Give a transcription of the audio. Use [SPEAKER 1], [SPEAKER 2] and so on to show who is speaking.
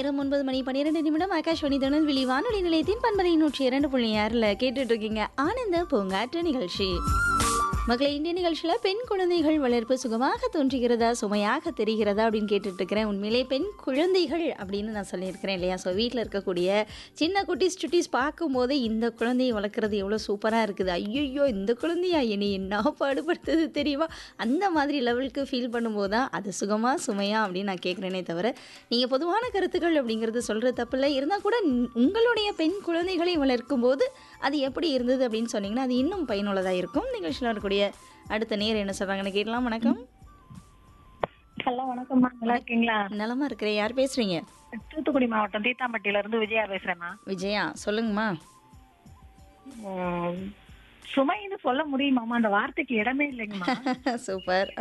[SPEAKER 1] நேரம் ஒன்பது மணி பன்னிரெண்டு நிமிடம் ஆகாஷ்வாணி திருநெல்வேலி வானொலி நிலையத்தின் பண்பலை நூற்றி இரண்டு புள்ளி ஆறில் கேட்டுட்டு இருக்கீங்க ஆனந்த பூங்காற்று நிகழ்ச்சி மக்களை இந்திய நிகழ்ச்சியில் பெண் குழந்தைகள் வளர்ப்பு சுகமாக தோன்றுகிறதா சுமையாக தெரிகிறதா அப்படின்னு கேட்டுட்டு இருக்கிறேன் உண்மையிலே பெண் குழந்தைகள் அப்படின்னு நான் சொல்லியிருக்கிறேன் இல்லையா ஸோ வீட்டில் இருக்கக்கூடிய சின்ன குட்டீஸ் சுட்டீஸ் பார்க்கும்போதே இந்த குழந்தையை வளர்க்குறது எவ்வளோ சூப்பராக இருக்குது ஐயோ இந்த குழந்தையா என்னை என்ன பாடுபடுத்துது தெரியுமா அந்த மாதிரி லெவலுக்கு ஃபீல் பண்ணும்போது தான் அது சுகமா சுமையா அப்படின்னு நான் கேட்குறேனே தவிர நீங்கள் பொதுவான கருத்துக்கள் அப்படிங்கிறது சொல்கிற தப்பில்லை இருந்தால் கூட ந- உங்களுடைய பெண் குழந்தைகளை வளர்க்கும் போது அது எப்படி இருந்தது அப்படின்னு சொன்னீங்கன்னா அது இன்னும் பயனுள்ளதாக இருக்கும் நிகழ்ச்சியில் வரக்கூடிய அடுத்த நேர் என்ன சொல்கிறாங்கன்னு கேட்கலாம் வணக்கம்
[SPEAKER 2] ஹலோ வணக்கம்மா நல்லா இருக்கீங்களா
[SPEAKER 1] நலமா இருக்கிறேன் யார் பேசுறீங்க
[SPEAKER 2] தூத்துக்குடி மாவட்டம் தீத்தாம்பட்டியில இருந்து விஜயா பேசுறேம்மா
[SPEAKER 1] விஜயா சொல்லுங்கம்மா
[SPEAKER 2] உம், சுமைன்னு சொல்ல முடியுமாம்மா அந்த வார்த்தைக்கு இடமே இல்லைங்கம்மா
[SPEAKER 1] சூப்பர்